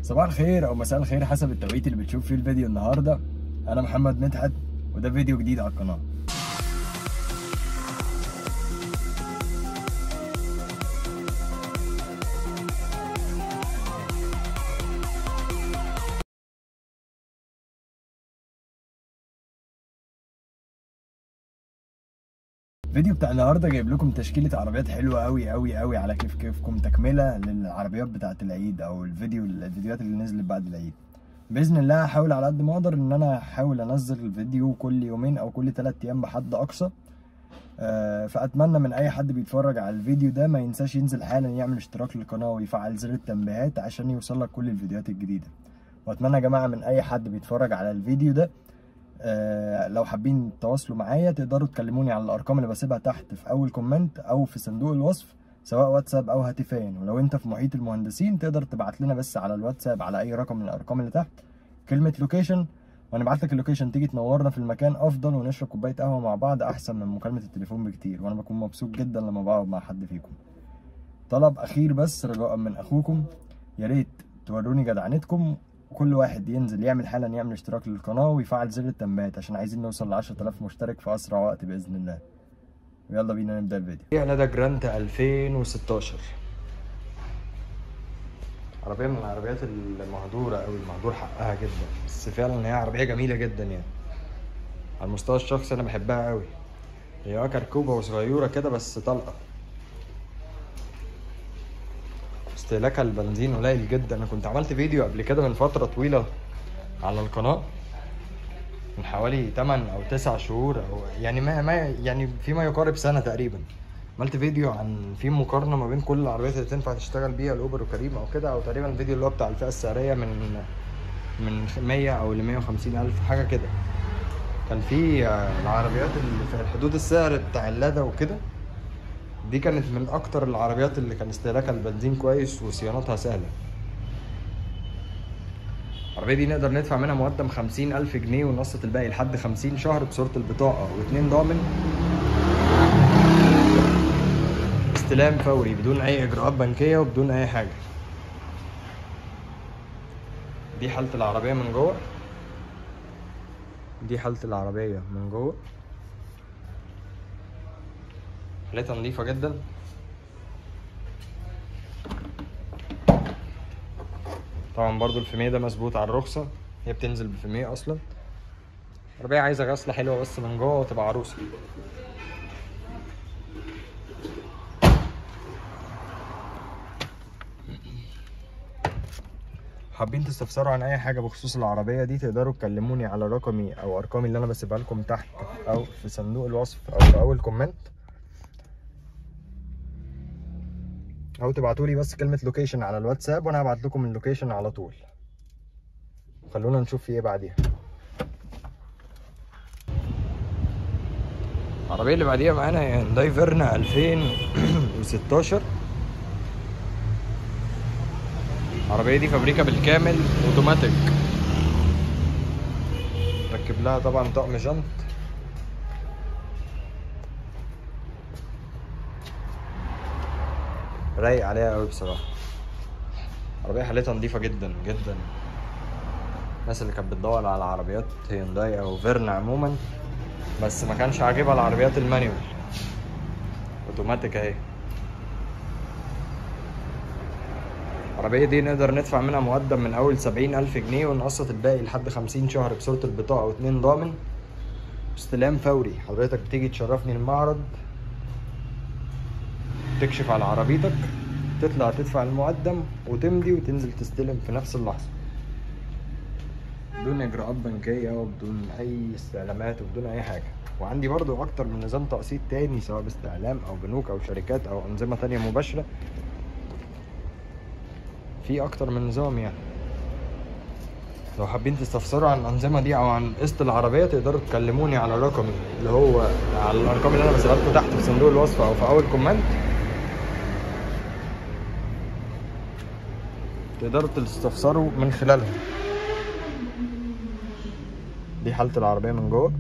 صباح الخير او مساء الخير حسب التوقيت اللي بتشوف فيه الفيديو النهارده انا محمد مدحت وده فيديو جديد على القناه الفيديو بتاع النهارده جايب لكم تشكيله عربيات حلوه قوي قوي قوي على كيف كيفكم تكمله للعربيات بتاعه العيد او الفيديو الفيديوهات اللي نزلت بعد العيد باذن الله هحاول على قد ما اقدر ان انا احاول انزل الفيديو كل يومين او كل 3 ايام بحد اقصى آه، فاتمنى من اي حد بيتفرج على الفيديو ده ما ينساش ينزل حالا يعمل اشتراك للقناه ويفعل زر التنبيهات عشان يوصلك كل الفيديوهات الجديده واتمنى يا جماعه من اي حد بيتفرج على الفيديو ده آه، لو حابين تتواصلوا معايا تقدروا تكلموني على الارقام اللي بسيبها تحت في اول كومنت او في صندوق الوصف سواء واتساب او هاتفيا ولو انت في محيط المهندسين تقدر تبعت لنا بس على الواتساب على اي رقم من الارقام اللي تحت كلمه لوكيشن ونبعت لك اللوكيشن تيجي تنورنا في المكان افضل ونشرب كوبايه قهوه مع بعض احسن من مكالمه التليفون بكتير وانا بكون مبسوط جدا لما بقعد مع حد فيكم طلب اخير بس رجاء من اخوكم يا ريت توروني جدعنتكم وكل واحد ينزل يعمل حالا يعمل اشتراك للقناه ويفعل زر التنبيهات عشان عايزين نوصل ل 10000 مشترك في اسرع وقت باذن الله ويلا بينا نبدا الفيديو لادا جرانت 2016 عربية من العربيات المهدورة أوي المهدور حقها جدا بس فعلا هي عربية جميلة جدا يعني على المستوى الشخصي أنا بحبها أوي هي اه كركوبة وصغيرة كده بس طلقة استهلاكها البنزين قليل جدا أنا كنت عملت فيديو قبل كده من فترة طويلة على القناة من حوالي 8 أو 9 شهور أو يعني ما, ما يعني فيما يقارب سنة تقريبا عملت فيديو عن في مقارنه ما بين كل العربيات اللي تنفع تشتغل بيها الاوبر وكريم او كده او تقريبا الفيديو اللي هو بتاع الفئه السعريه من من 100 او ل 150 الف حاجه كده كان في آه، العربيات اللي في الحدود السعر بتاع اللادا وكده دي كانت من اكتر العربيات اللي كان استهلاكها البنزين كويس وصيانتها سهله العربية دي نقدر ندفع منها مقدم خمسين ألف جنيه ونقسط الباقي لحد خمسين شهر بصورة البطاقة واتنين ضامن استلام فوري بدون اي اجراءات بنكيه وبدون اي حاجه دي حاله العربيه من جوه دي حاله العربيه من جوه حالتها نظيفه جدا طبعا برضو الفيميه ده مظبوط على الرخصه هي بتنزل بفيميه اصلا العربيه عايزه غسله حلوه بس من جوه وتبقى عروسه حابين تستفسروا عن اي حاجه بخصوص العربيه دي تقدروا تكلموني على رقمي او ارقامي اللي انا بسيبها لكم تحت او في صندوق الوصف او في اول كومنت او تبعتوا لي بس كلمه لوكيشن على الواتساب وانا هبعت لكم اللوكيشن على طول خلونا نشوف في ايه بعديها العربيه اللي بعديها معانا هي هيونداي فيرنا 2016 العربية دي فابريكا بالكامل اوتوماتيك ركب لها طبعا طقم جنط رايق عليها قوي بصراحة العربية حالتها نظيفة جدا جدا الناس اللي كانت بتدور على عربيات هيونداي او فيرنا عموما بس ما كانش عاجبها العربيات المانيوال اوتوماتيك اهي العربية دي نقدر ندفع منها مقدم من أول سبعين ألف جنيه ونقسط الباقي لحد خمسين شهر بصورة البطاقة واتنين ضامن استلام فوري حضرتك بتيجي تشرفني المعرض تكشف على عربيتك تطلع تدفع المقدم وتمضي وتنزل تستلم في نفس اللحظة بدون إجراءات بنكية وبدون أي استعلامات وبدون أي حاجة وعندي برضو أكتر من نظام تقسيط تاني سواء باستعلام أو بنوك أو شركات أو أنظمة تانية مباشرة في اكتر من نظام يعني لو حابين تستفسروا عن الانظمه دي او عن قسط العربيه تقدروا تكلموني على رقمي اللي هو على الارقام اللي انا بسيبها لكم تحت في صندوق الوصف او في اول كومنت تقدروا تستفسروا من خلالها دي حاله العربيه من جوه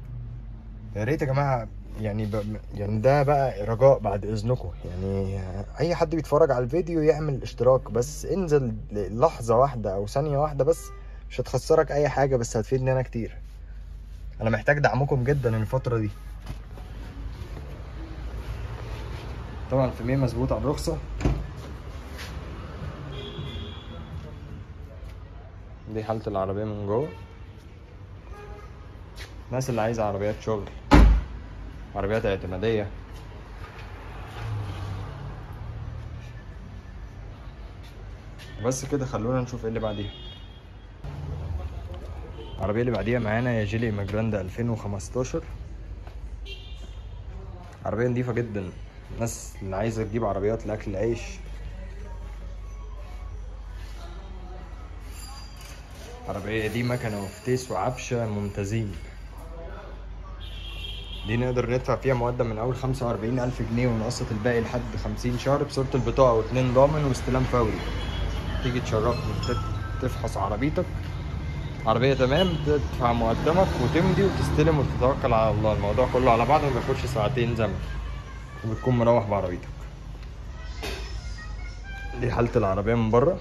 يا ريت يا جماعه يعني ب... يعني ده بقى رجاء بعد اذنكم يعني اي حد بيتفرج على الفيديو يعمل اشتراك بس انزل لحظه واحده او ثانيه واحده بس مش هتخسرك اي حاجه بس هتفيدني انا كتير انا محتاج دعمكم جدا الفتره دي طبعا الفيميه مظبوط على الرخصه دي حالة العربية من جوه الناس اللي عايزة عربيات شغل عربيات اعتمادية بس كده خلونا نشوف ايه اللي بعديها العربية اللي بعديها معانا يا جيلي ماجراندا 2015 عربية نضيفة جدا الناس اللي عايزة تجيب عربيات لأكل العيش العربية دي مكنة وفتيس وعفشة ممتازين دي نقدر ندفع فيها مقدم من أول خمسة وأربعين ألف جنيه ونقسط الباقي لحد خمسين شهر بصورة البطاقة واتنين ضامن واستلام فوري تيجي تشرفني تت- تفحص عربيتك عربية تمام تدفع مقدمك وتمضي وتستلم وتتوكل على الله الموضوع كله على بعضه ما بياخدش ساعتين زمن وبتكون مروح بعربيتك دي حالة العربية من بره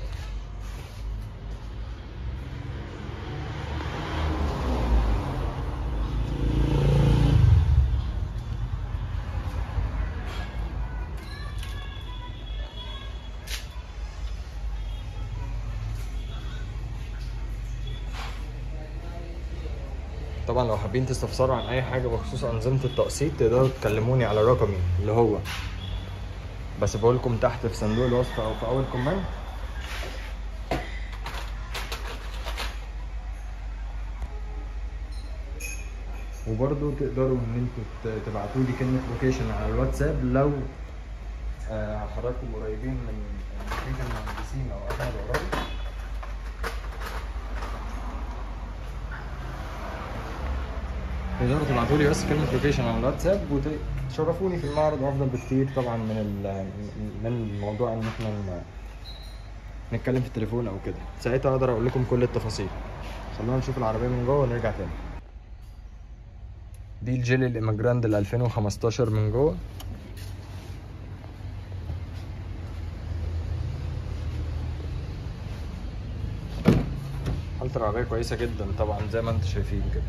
طبعا لو حابين تستفسروا عن اي حاجه بخصوص انظمه التقسيط تقدروا تكلموني على رقمي اللي هو بسيبه لكم تحت في صندوق الوصف او في اول كومنت وبرضو تقدروا ان انتوا تبعتوا لي كلمه لوكيشن على الواتساب لو آه، حضراتكم قريبين من لوكيشن المهندسين او احمد قريب تقدروا تبعتوا لي بس كلمة لوكيشن على الواتساب وتشرفوني في المعرض افضل بكتير طبعا من ال- من الموضوع ان احنا ن- نتكلم في التليفون او كده ساعتها اقدر اقول لكم كل التفاصيل خلونا نشوف العربية من جوه ونرجع تاني دي الجيلي الامجراند ال 2015 من جوه حالة العربية كويسة جدا طبعا زي ما انتم شايفين كده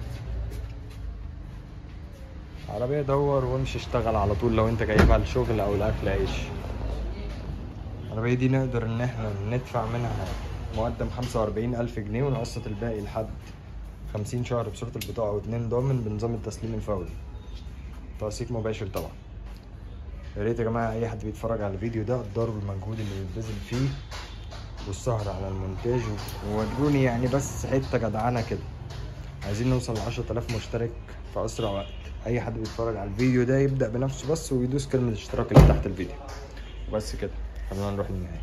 عربية دور وامشي اشتغل على طول لو انت جايبها الشغل او لاكل عيش العربية دي نقدر ان احنا ندفع منها مقدم خمسة وأربعين ألف جنيه ونقسط الباقي لحد خمسين شهر بصورة البطاقة واتنين ضامن بنظام التسليم الفوري تقسيط مباشر طبعا يا ريت يا جماعة أي حد بيتفرج على الفيديو ده قدروا المجهود اللي بيتبذل فيه والسهر على المونتاج و- ووروني يعني بس حتة جدعانة كده عايزين نوصل لعشرة آلاف مشترك في أسرع وقت أي حد بيتفرج على الفيديو ده يبدأ بنفسه بس ويدوس كلمة اشتراك اللي تحت الفيديو وبس كده خلينا نروح للنهاية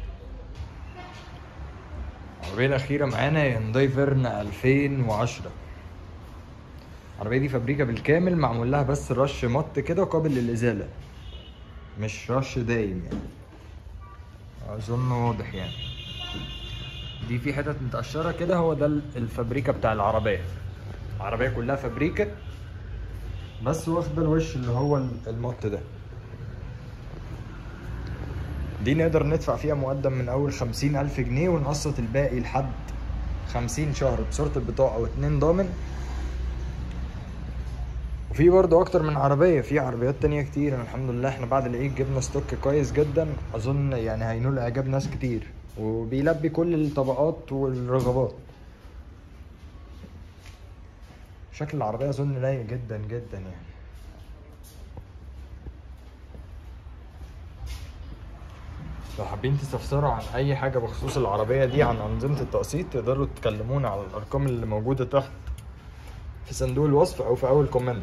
العربية الأخيرة معانا هيونداي فيرنا 2010 العربية دي فابريكا بالكامل معمول لها بس رش مط كده قابل للإزالة مش رش دايم يعني أظن واضح يعني دي في حتت متقشرة كده هو ده الفابريكا بتاع العربية العربية كلها فابريكا بس واخدة الوش اللي هو المط ده دي نقدر ندفع فيها مقدم من أول خمسين ألف جنيه ونقسط الباقي لحد خمسين شهر بصورة البطاقة واتنين ضامن وفي برضه أكتر من عربية في عربيات تانية كتير الحمد لله احنا بعد العيد جبنا ستوك كويس جدا أظن يعني هينول إعجاب ناس كتير وبيلبي كل الطبقات والرغبات شكل العربية أظن لايق جدا جدا يعني لو حابين تستفسروا عن أي حاجة بخصوص العربية دي عن أنظمة التقسيط تقدروا تكلمونا على الأرقام اللي موجودة تحت في صندوق الوصف أو في أول كومنت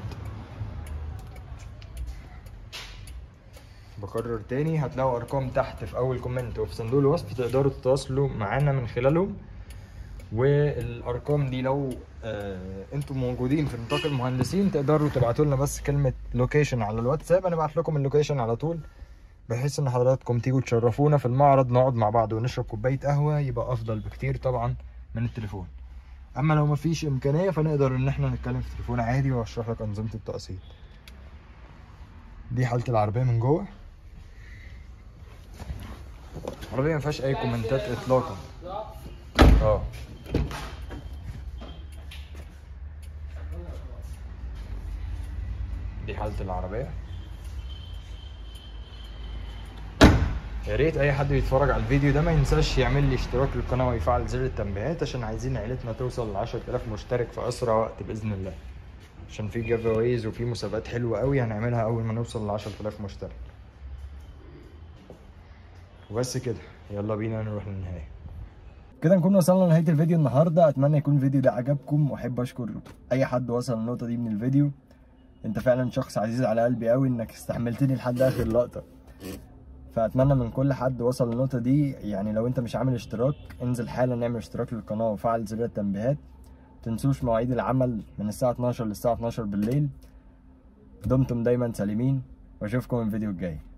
بكرر تاني هتلاقوا أرقام تحت في أول كومنت وفي صندوق الوصف تقدروا تتواصلوا معانا من خلالهم والارقام دي لو آه انتم موجودين في نطاق المهندسين تقدروا تبعتوا لنا بس كلمه لوكيشن على الواتساب انا ابعت لكم اللوكيشن على طول بحيث ان حضراتكم تيجوا تشرفونا في المعرض نقعد مع بعض ونشرب كوبايه قهوه يبقى افضل بكتير طبعا من التليفون اما لو مفيش امكانيه فنقدر ان احنا نتكلم في التليفون عادي واشرح لك انظمه التقسيط دي حاله العربيه من جوه العربيه ما فيهاش اي كومنتات اطلاقا اه دي حالة العربية يا ريت اي حد بيتفرج على الفيديو ده ما ينساش يعمل لي اشتراك للقناه ويفعل زر التنبيهات عشان عايزين عيلتنا توصل ل 10000 مشترك في اسرع وقت باذن الله عشان في جيف اويز وفي مسابقات حلوه قوي هنعملها اول ما نوصل ل 10000 مشترك وبس كده يلا بينا نروح للنهايه كده نكون وصلنا لنهايه الفيديو النهارده اتمنى يكون الفيديو ده عجبكم واحب اشكر اي حد وصل للنقطه دي من الفيديو انت فعلا شخص عزيز على قلبي قوي انك استحملتني لحد اخر لقطه فاتمنى من كل حد وصل للنقطه دي يعني لو انت مش عامل اشتراك انزل حالا نعمل اشتراك للقناه وفعل زر التنبيهات متنسوش مواعيد العمل من الساعه 12 للساعه 12 بالليل دمتم دايما سالمين واشوفكم الفيديو الجاي